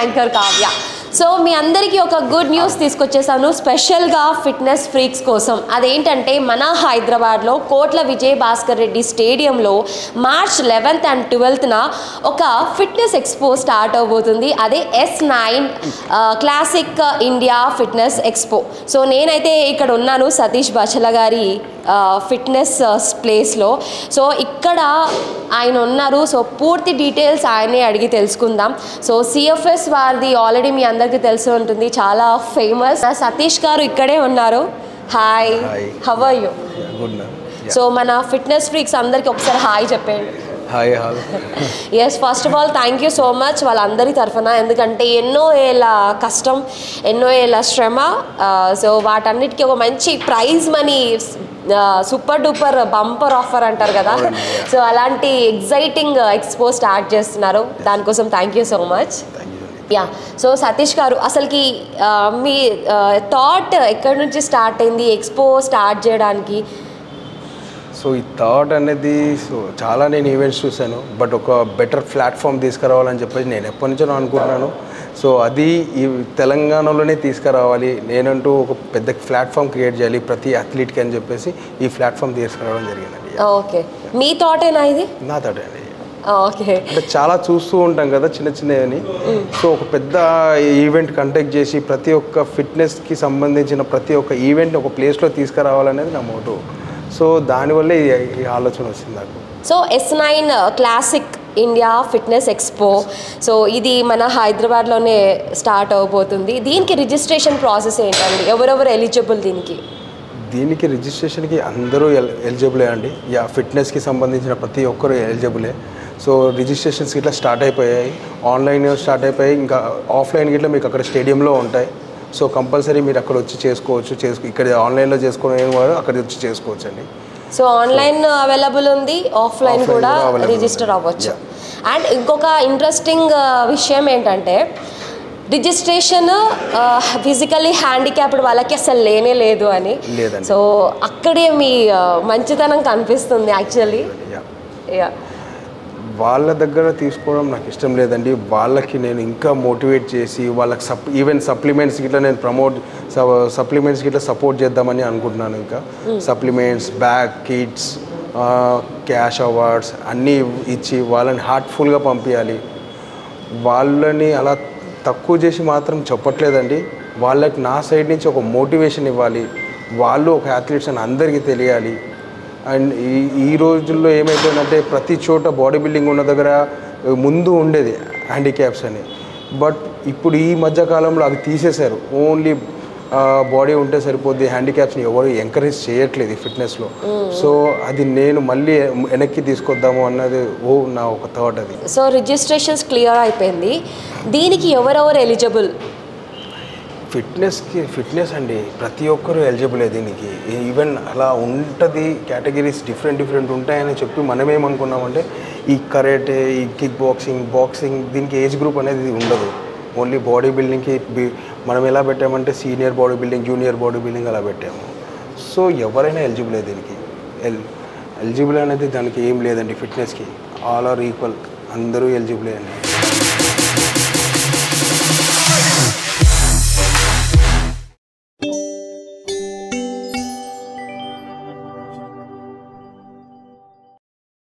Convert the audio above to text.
Anchor Kavya so మీ అందరికీ ఒక good news తీసుకొచ్చేసాను స్పెషల్గా ఫిట్నెస్ ఫ్రీక్స్ కోసం అదేంటంటే మన హైదరాబాద్లో కోట్ల విజయ్ భాస్కర్ రెడ్డి స్టేడియంలో మార్చ్ లెవెన్త్ అండ్ ట్వెల్త్న ఒక ఫిట్నెస్ ఎక్స్పో స్టార్ట్ అవబోతుంది అదే S nine classic India fitness expo so నేనైతే ఇక్కడ ఉన్నాను సతీష్ బచల గారి ఫిట్నెస్ ప్లేస్లో సో ఇక్కడ ఆయన ఉన్నారు సో పూర్తి డీటెయిల్స్ ఆయనే అడిగి తెలుసుకుందాం సో సిఎఫ్ఎస్ వారిది ఆల్రెడీ మీ అందరికీ తెలిసి ఉంటుంది చాలా ఫేమస్ సతీష్ గారు ఇక్కడే ఉన్నారు hi Hi. How you good ma'am so మన ఫిట్నెస్ ఫ్రీక్స్ అందరికీ ఒకసారి హాయ్ చెప్పండి hi all yes first of all thank you so much వాళ్ళందరి తరఫున ఎందుకంటే ఎన్నో ఏళ్ళ కష్టం ఎన్నో ఏళ్ళ శ్రమ సో వాటన్నిటికీ ఒక మంచి prize money super duper bumper offer అంటారు కదా సో అలాంటి ఎగ్జైటింగ్ ఎక్స్పో స్టార్ట్ చేస్తున్నారు దానికోసం thank you so much thank you ya so Satish garu అసలుకి ఆ, మీ థాట్ ఎక్కడి నుంచి స్టార్ట్ అయింది ఎక్స్పో స్టార్ట్ చేయడానికి సో ఈ థాట్ అనేది సో చాలా నేను ఈవెంట్స్ చూశాను బట్ ఒక బెటర్ ప్లాట్ఫామ్ తీసుకురావాలని చెప్పేసి నేను ఎప్పటి నుంచో అనుకుంటున్నాను సో అది ఈ తెలంగాణలోనే తీసుకురావాలి నేనంటూ ఒక పెద్ద ప్లాట్ఫామ్ క్రియేట్ చేయాలి ప్రతి అథ్లీట్కి అని చెప్పేసి ఈ ప్లాట్ఫామ్ తీసుకురావడం జరిగిందండి ఓకే మీ థాటేనా ఇది నా థాట్ అండి ఓకే అంటే చాలా చూస్తూ ఉంటాం కదా చిన్న చిన్నవి సో ఒక పెద్ద ఈవెంట్ కండక్ట్ చేసి ప్రతి ఒక్క ఫిట్నెస్కి సంబంధించిన ప్రతి ఒక్క ఈవెంట్ని ఒక ప్లేస్లో తీసుకురావాలనేది నా మోటో సో దానివల్లే ఈ- ఈ ఆలోచన వచ్చింది నాకు so S nine classic India fitness expo so ఇది మన హైదరాబాద్లోనే స్టార్ట్ అవబోతుంది దీనికి రిజిస్ట్రేషన్ ప్రాసెస్ ఏంటండి ఎవరెవరు ఎలిజిబుల్ దీనికి దీనికి రిజిస్ట్రేషన్కి అందరూ ఎల్ ఎలిజిబులే అండి యా ఫిట్నెస్కి సంబంధించిన ప్రతి ఒక్కరు ఎలిజిబులే సో రిజిస్ట్రేషన్స్ ఇట్లా స్టార్ట్ అయిపోయాయి ఆన్లైన్ స్టార్ట్ అయిపోయాయి ఇంకా ఆఫ్లైన్ గిట్లా మీకు అక్కడ స్టేడియంలో ఉంటాయి సో కంపల్సరీ మీరు అక్కడ వచ్చి చేసుకోవచ్చు చేసుకో ఇక్కడ ఆన్లైన్లో చేసుకునే వారు అక్కడ వచ్చి చేసుకోవచ్చు అండి సో ఆన్లైన్ అవైలబుల్ ఉంది ఆఫ్లైన్ Offline కూడా కూడా available రిజిస్టర్ ఉంది. అవ్వచ్చు అండ్ ఇంకొక ఇంట్రెస్టింగ్ విషయం ఏంటంటే రిజిస్ట్రేషన్ ఫిజికల్లీ హ్యాండిక్యాప్డ్ వాళ్ళకి అసలు లేనే లేదు అని లేదండి. సో అక్కడే మీ ఆ, మంచితనం కనిపిస్తుంది యాక్చువల్లీ యా యా వాళ్ళ దగ్గర తీసుకోవడం నాకు ఇష్టం లేదండి వాళ్ళకి నేను ఇంకా మోటివేట్ చేసి వాళ్ళకి సప్ ఈవెన్ సప్లిమెంట్స్ గిట్లా నేను ప్రమోట్ సప్లిమెంట్స్ గిట్లా సపోర్ట్ చేద్దామని అనుకుంటున్నాను ఇంకా supplements bag kits cash awards అన్నీ ఇచ్చి వాళ్ళని హార్ట్ఫుల్గా పంపించాలి వాళ్ళని అలా తక్కువ చేసి మాత్రం చెప్పట్లేదండి వాళ్ళకి నా సైడ్ నుంచి ఒక మోటివేషన్ ఇవ్వాలి వాళ్ళు ఒక అథ్లీట్స్ అని అందరికీ తెలియాలి అండ్ ఈ ఈ రోజుల్లో ఏమైపోయిందంటే ప్రతి చోట బాడీ బిల్డింగ్ ఉన్న దగ్గర ముందు ఉండేది హ్యాండిక్యాప్స్ అని బట్ ఇప్పుడు ఈ మధ్య కాలంలో అవి తీసేశారు ఓన్లీ బాడీ ఉంటే సరిపోద్ది హ్యాండిక్యాప్స్ని ఎవరు ఎంకరేజ్ చేయట్లేదు ఈ ఫిట్నెస్లో సో అది నేను మళ్ళీ వెనక్కి తీసుకొద్దాము అన్నది ఓ నా ఒక థాట్ అది సో రిజిస్ట్రేషన్స్ క్లియర్ అయిపోయింది దీనికి ఎవరెవరు ఎలిజిబుల్ ఫిట్నెస్కి ఫిట్నెస్ అండి ప్రతి ఒక్కరూ ఎలిజిబులే దీనికి ఈవెన్ అలా ఉంటుంది కేటగిరీస్ డిఫరెంట్ డిఫరెంట్ ఉంటాయని చెప్పి మనమేమనుకున్నామంటే ఈ కరేటే ఈ కిక్ బాక్సింగ్ బాక్సింగ్ దీనికి ఏజ్ గ్రూప్ అనేది ఉండదు ఓన్లీ బాడీ బిల్డింగ్కి బి- మనం ఎలా పెట్టామంటే senior body building junior body building అలా పెట్టాము సో ఎవరైనా ఎలిజిబులే దీనికి ఎల్ ఎలిజిబుల్ అనేది దానికి ఏం లేదండి ఫిట్నెస్కి ఆల్ ఆర్ ఈక్వల్ అందరూ ఎలిజిబులే అండి